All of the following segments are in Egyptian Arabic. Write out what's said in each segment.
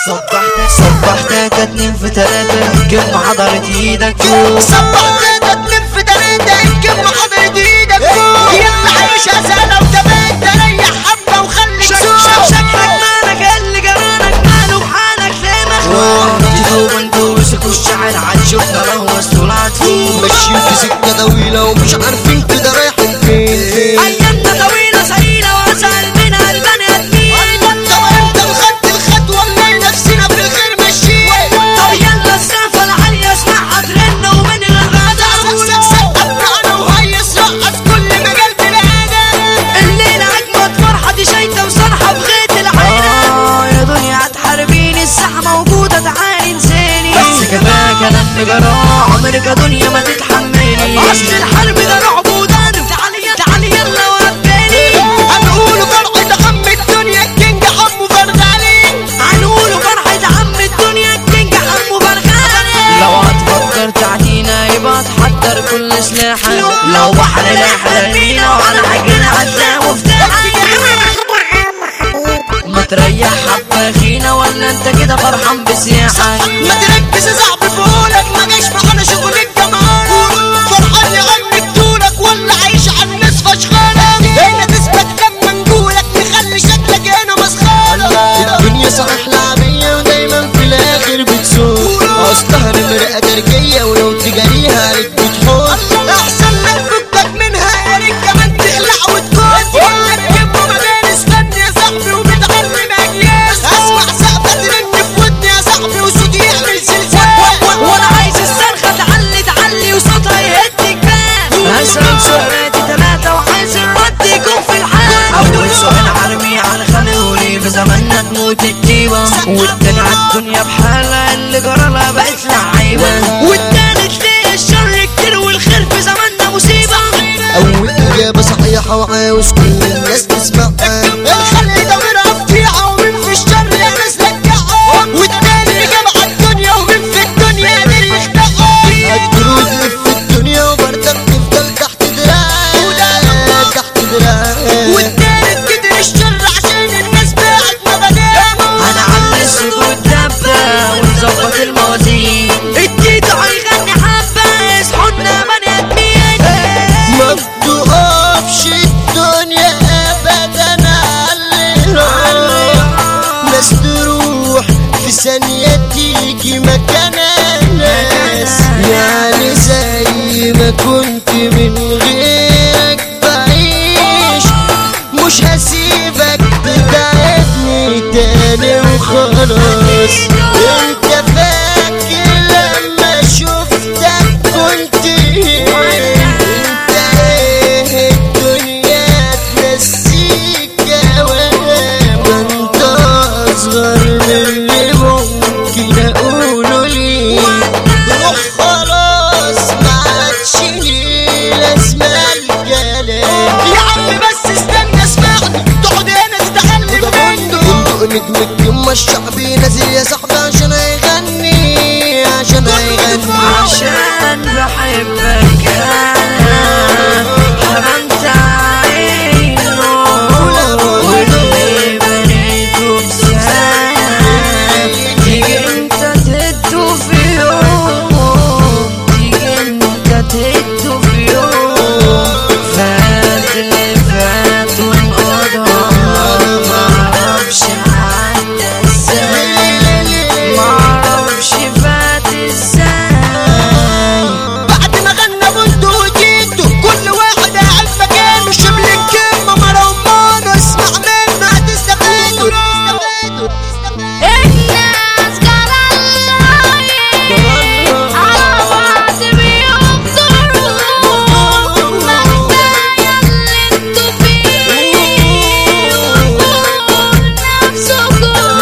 صبحت صبحتك اتنين في تلاتة كم حضرت ايدك فوق صبحت اتنين في تلاتة الكم حضرت ايدك فوق يلا عيشها سنة وتبات تريح حبة وخليك سوق شكلك مالك اللي جرانك ماله بحالك ليه مخنوق تدوب انتوا مسكوا الشعر عتشوفنا لهوس طلعت فوق ماشيين في سكة طويلة ومش عارفين كده رايحين فين ايامنا طويلة سهيلة واسهل منها البني ادمين طب انت خدت الخطوة اللي نفسنا في الخير ماشيين طب يلا السقفة العالية اسمعها ترن ومن الغدا سقفنا وهيص رقص كل مجال بنادم الليلة اجمد فرحة دي شايطة وصرحة بغيت العينة اه يا دنيا هتحاربيني الساحة موجودة تعالي انساني بس كفاك كلام جراح عمرك يا دنيا ما تتحملي اصل الحرب ده رعب وضرب تعالي تعالي يلا وقفاني هنقولوا فرحة عم الدنيا الكينج عمو فرغالي هنقولوا فرحة عم الدنيا الكينج عمو فرغاني لو هتفكر تعدينا يبقى تحضر كل سلاحك لو بحر لاحق لينا وعلى حاجنا هتلاقي مفتاحك ما تريح حبة خينا ولا انت كده فرحان بسياحك ما تركز يا صاحبي في قولك ما جاش معانا شغل الجمال فرحان يا عم طولك ولا عايش على الناس فشخانة هنا تثبت لما نقولك نخلي شكلك هنا مسخرة الدنيا صحيح لعبية ودايما في الاخر بتسوق اصلها نمرقة تركية ولو تجاريها عليك بتحط احسن لك فكك منها يا ريت كمان تخلع وتكون ركبوا مدارس فن يا صاحبي وبتعلم اجيال اسمع سقفة ترن في ودني يا صاحبي وصوتي يعمل زلزال وانا عايز الصرخة تعلي تعلي وصوتها يهد جبال هسأل سؤالاتي تلاتة وعايز الرد يكون في الحال أول سؤال عربي على خلولي في زماننا تموت الديوة والتاني عالدنيا بحالها اللي جرالها بقت لعيبة والتالت ليه الشر كتير والخير في زماننا مصيبة اول اجابة صحيحة وعاوز كل الناس تسمعها الخلق ده من قطيعة ومن في الشر يا ناس لجعها والتاني اجابة على الدنيا ومن في الدنيا قادر يخدعها الدروس اللي في الدنيا وبردك تفضل تحت دراعها تحت دراعها والتالت كتر الشر عشان الناس باعت مبادئها هنعلي الصوت والدبة ونظبط الموازين التيتو هيغني حبة اصحونا بني ادمين ما بتقفش الدنيا ابدا عليها ناس تروح في ثانية تيجي مكانها ناس يعني زي ما كنت من غيرك بعيش مش هسيبك تتعبني تاني وخلاص انت فاكر لما شفتك كنت ايه انت ايه الدنيا تنسيك اوام ده انت اصغر من اللي ممكن اقوله ليه روح خلاص ما عادش ليه لازمة الكلام يا عم بس استنى اسمعني تقعد هنا تتعلم منه بندق نجم الجمة الشعبي نازل يا صاحبي عشان هيغني عشان هيغني عشان بحبك انا حرمت عينه واللي بنيته بسنة تيجي انت تهده في يوم تيجي انت تهده في يوم فات اللي فات وانقضى معرفش عدى ازاي معرفش فات ازاي بعد ما غنى بنته وجيته كل واحد قاعد مكانه شبل الكلمة مرمانه اسمع منه هتستفادوا هتستفادوا الناس قرروا على بعض بيقدروا ما كفاية اللي انتوا فيه وكون نفسكم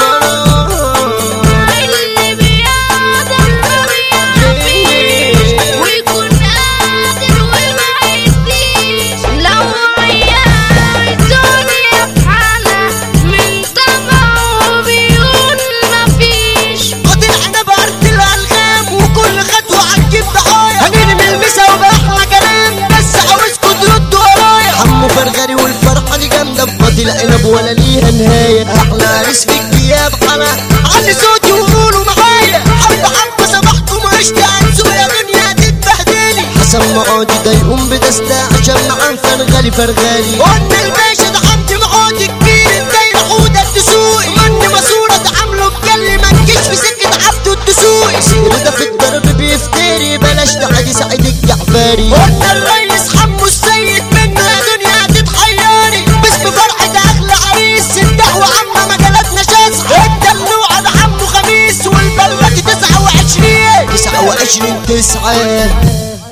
اللي بيقدر ما بيعفيش ويكون قادر وما يديش لو عيال الدنيا بحالها من طبعه بيقول مفيش قاطع انا بارت الالغام وكل خطوة هتجيب ضحايا هنرمي المسا وباحلى كلام بس عاوزكوا تردوا ورايا حمو فرغري والفرحة دي جامدة بفاضي عنب ولا ليها نهاية احلى عريس في الجياب حلا علي صوتي وقولوا معايا حبة حبة صباحكم عشت انسوا يا دنيا تتبهدلي حسن معادي ده يقوم بدستة عشان معاه فرغالي فرغالي قلنا الباشا ده حمدي معاد كبير الدايرة حودة الدسوقي مني ماسورة تعامله بجلي ما تجيش في سكة عبده الدسوقي سير ده في الدرب بيفتري بلاش تعدي سعيد الجعفري قلنا الريس حمو السيد منه يا دنيا تتحيري باسم فرحة اغلى عريس الدعوة عامة مجالاتنا شاسعة الدلوعة ده عمو خميس والبلد تسعة وعشرين تسعة وعشرين تسعة